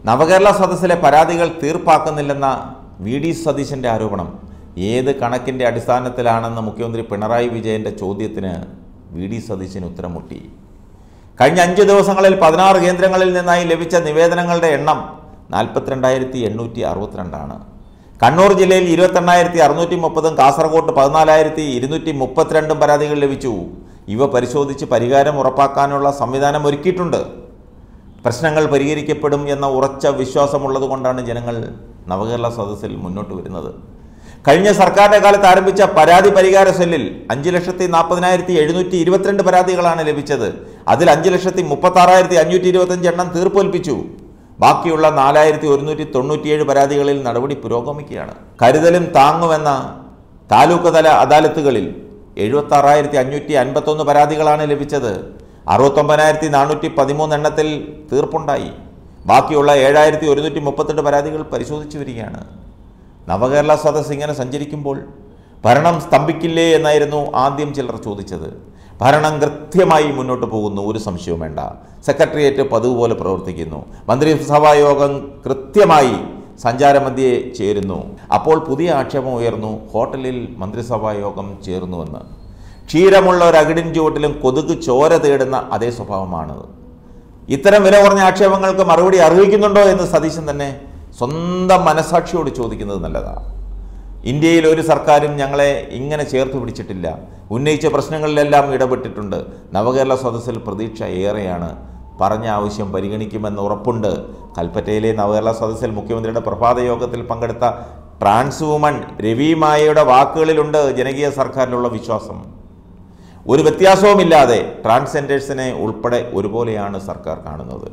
നവകേരള സദസ്സിലെ പരാതികൾ തീർപ്പാക്കുന്നില്ലെന്ന V D സതീശൻ്റെ ആരോപണം ഏത് കണക്കിൻ്റെ അടിസ്ഥാനത്തിലാണെന്ന് മുഖ്യമന്ത്രി പിണറായി വിജയൻ്റെ ചോദ്യത്തിന് വി ഡി സതീശന് ഉത്തരം മുട്ടി കഴിഞ്ഞ അഞ്ച് ദിവസങ്ങളിൽ പതിനാറ് കേന്ദ്രങ്ങളിൽ നിന്നായി ലഭിച്ച നിവേദനങ്ങളുടെ എണ്ണം നാൽപ്പത്തിരണ്ടായിരത്തി എണ്ണൂറ്റി അറുപത്തിരണ്ടാണ് കണ്ണൂർ ജില്ലയിൽ ഇരുപത്തെണ്ണായിരത്തി അറുന്നൂറ്റി മുപ്പതും കാസർഗോഡ് പതിനാലായിരത്തി ഇരുന്നൂറ്റി മുപ്പത്തിരണ്ടും പരാതികൾ ലഭിച്ചു ഇവ പരിശോധിച്ച് പരിഹാരം ഉറപ്പാക്കാനുള്ള സംവിധാനം ഒരുക്കിയിട്ടുണ്ട് പ്രശ്നങ്ങൾ പരിഹരിക്കപ്പെടും എന്ന ഉറച്ച വിശ്വാസമുള്ളതുകൊണ്ടാണ് ജനങ്ങൾ നവകേരള സദസ്സിൽ മുന്നോട്ട് വരുന്നത് കഴിഞ്ഞ സർക്കാരിന്റെ കാലത്ത് ആരംഭിച്ച പരാതി പരിഹാര സെല്ലിൽ അഞ്ച് ലക്ഷത്തി നാൽപ്പതിനായിരത്തി എഴുന്നൂറ്റി ഇരുപത്തിരണ്ട് പരാതികളാണ് ലഭിച്ചത് അതിൽ അഞ്ച് ലക്ഷത്തി മുപ്പത്തി ആറായിരത്തി അഞ്ഞൂറ്റി ഇരുപത്തഞ്ച് എണ്ണം തീർപ്പേൽപ്പിച്ചു ബാക്കിയുള്ള നാലായിരത്തി ഒരുന്നൂറ്റി തൊണ്ണൂറ്റിയേഴ് പരാതികളിൽ നടപടി പുരോഗമിക്കുകയാണ് കരുതലും താങ്ങുമെന്ന താലൂക്ക് തല അദാലത്തുകളിൽ എഴുപത്തി ആറായിരത്തി അഞ്ഞൂറ്റി അൻപത്തൊന്ന് പരാതികളാണ് ലഭിച്ചത് അറുപത്തൊമ്പതിനായിരത്തി നാനൂറ്റി പതിമൂന്ന് എണ്ണത്തിൽ തീർപ്പുണ്ടായി ബാക്കിയുള്ള ഏഴായിരത്തി ഒരുന്നൂറ്റി മുപ്പത്തെട്ട് പരാതികൾ പരിശോധിച്ചു വരികയാണ് നവകേരള സദസ് ഇങ്ങനെ സഞ്ചരിക്കുമ്പോൾ ഭരണം സ്തംഭിക്കില്ലേ എന്നായിരുന്നു ആദ്യം ചിലർ ചോദിച്ചത് ഭരണം കൃത്യമായി മുന്നോട്ട് പോകുന്നു ഒരു സംശയവും വേണ്ട സെക്രട്ടേറിയറ്റ് പതിവ് പോലെ പ്രവർത്തിക്കുന്നു മന്ത്രിസഭാ യോഗം കൃത്യമായി സഞ്ചാരമധ്യേ ചേരുന്നു അപ്പോൾ പുതിയ ആക്ഷേപം ഉയർന്നു ഹോട്ടലിൽ മന്ത്രിസഭാ യോഗം ചേർന്നുവെന്ന് ക്ഷീരമുള്ള ഒരു അകിടിൻ ചുവട്ടിലും കൊതുക് ചോര തേടുന്ന അതേ സ്വഭാവമാണത് ഇത്തരം വില കുറഞ്ഞ ആക്ഷേപങ്ങൾക്ക് മറുപടി അറിയിക്കുന്നുണ്ടോ എന്ന് സതീശൻ തന്നെ സ്വന്തം മനസാക്ഷിയോട് ചോദിക്കുന്നത് നല്ലതാണ് ഇന്ത്യയിൽ ഒരു സർക്കാരും ഞങ്ങളെ ഇങ്ങനെ ചേർത്ത് പിടിച്ചിട്ടില്ല ഉന്നയിച്ച പ്രശ്നങ്ങളിലെല്ലാം ഇടപെട്ടിട്ടുണ്ട് നവകേരള സദസ്സിൽ പ്രതീക്ഷ ഏറെയാണ് പറഞ്ഞ ആവശ്യം പരിഗണിക്കുമെന്ന് ഉറപ്പുണ്ട് കൽപ്പറ്റയിലെ നവകേരള സദസ്സിൽ മുഖ്യമന്ത്രിയുടെ പ്രഭാത യോഗത്തിൽ പങ്കെടുത്ത ട്രാൻസ് വുമൺ രവി മായയുടെ വാക്കുകളിലുണ്ട് ജനകീയ സർക്കാരിലുള്ള വിശ്വാസം ഒരു വ്യത്യാസവുമില്ലാതെ ട്രാൻസ്ജെൻഡേഴ്സിനെ ഉൾപ്പെടെ ഒരുപോലെയാണ് സർക്കാർ കാണുന്നത്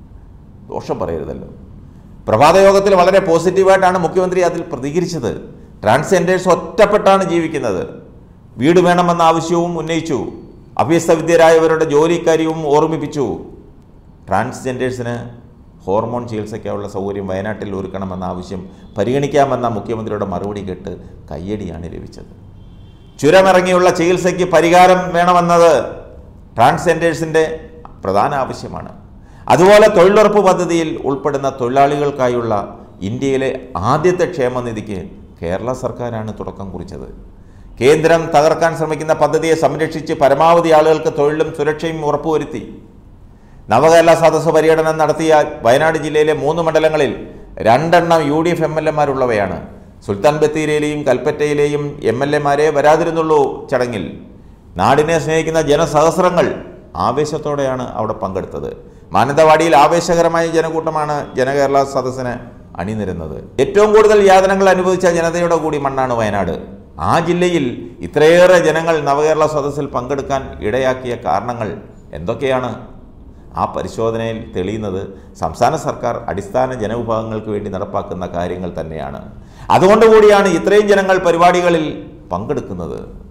ദോഷം പറയരുതല്ലോ പ്രഭാത യോഗത്തിൽ വളരെ പോസിറ്റീവായിട്ടാണ് മുഖ്യമന്ത്രി അതിൽ പ്രതികരിച്ചത് ട്രാൻസ്ജെൻഡേഴ്സ് ഒറ്റപ്പെട്ടാണ് ജീവിക്കുന്നത് വീട് വേണമെന്ന ആവശ്യവും ഉന്നയിച്ചു അഭ്യസ്തവിദ്യരായവരുടെ ജോലിക്കാര്യവും ഓർമ്മിപ്പിച്ചു ട്രാൻസ്ജെൻഡേഴ്സിന് ഹോർമോൺ ചികിത്സയ്ക്കായുള്ള സൗകര്യം വയനാട്ടിൽ ഒരുക്കണമെന്ന ആവശ്യം പരിഗണിക്കാമെന്ന മുഖ്യമന്ത്രിയുടെ മറുപടി കേട്ട് കയ്യടിയാണ് ലഭിച്ചത് ചുരമിറങ്ങിയുള്ള ചികിത്സയ്ക്ക് പരിഹാരം വേണമെന്നത് ട്രാൻസ്ജെൻഡേഴ്സിൻ്റെ പ്രധാന ആവശ്യമാണ് അതുപോലെ തൊഴിലുറപ്പ് പദ്ധതിയിൽ ഉൾപ്പെടുന്ന തൊഴിലാളികൾക്കായുള്ള ഇന്ത്യയിലെ ആദ്യത്തെ ക്ഷേമനിധിക്ക് കേരള സർക്കാരാണ് തുടക്കം കുറിച്ചത് കേന്ദ്രം തകർക്കാൻ ശ്രമിക്കുന്ന പദ്ധതിയെ സംരക്ഷിച്ച് പരമാവധി ആളുകൾക്ക് തൊഴിലും സുരക്ഷയും ഉറപ്പുവരുത്തി നവകേരള സദസ്സ് പര്യടനം നടത്തിയ വയനാട് ജില്ലയിലെ മൂന്ന് മണ്ഡലങ്ങളിൽ രണ്ടെണ്ണം U D F M L എമാരുള്ളവയാണ് സുൽത്താൻ ബത്തേരിയിലെയും കൽപ്പറ്റയിലെയും എം എൽ എമാരെ വരാതിരുന്നുള്ളൂ ചടങ്ങിൽ നാടിനെ സ്നേഹിക്കുന്ന ജനസഹസ്രങ്ങൾ ആവേശത്തോടെയാണ് അവിടെ പങ്കെടുത്തത് മാനന്തവാടിയിൽ ആവേശകരമായ ജനക്കൂട്ടമാണ് ജനകേരള സദസ്സിന് അണിനിരുന്നത് ഏറ്റവും കൂടുതൽ യാതനകൾ അനുഭവിച്ച ജനതയുടെ കൂടി മണ്ണാണ് വയനാട് ആ ജില്ലയിൽ ഇത്രയേറെ ജനങ്ങൾ നവകേരള സദസ്സിൽ പങ്കെടുക്കാൻ ഇടയാക്കിയ കാരണങ്ങൾ എന്തൊക്കെയാണ് ആ പരിശോധനയിൽ തെളിയുന്നത് സംസ്ഥാന സർക്കാർ അടിസ്ഥാന ജനവിഭാഗങ്ങൾക്ക് വേണ്ടി നടപ്പാക്കുന്ന കാര്യങ്ങൾ തന്നെയാണ് അതുകൊണ്ടുകൂടിയാണ് ഇത്രയും ജനങ്ങൾ പരിപാടികളിൽ പങ്കെടുക്കുന്നത്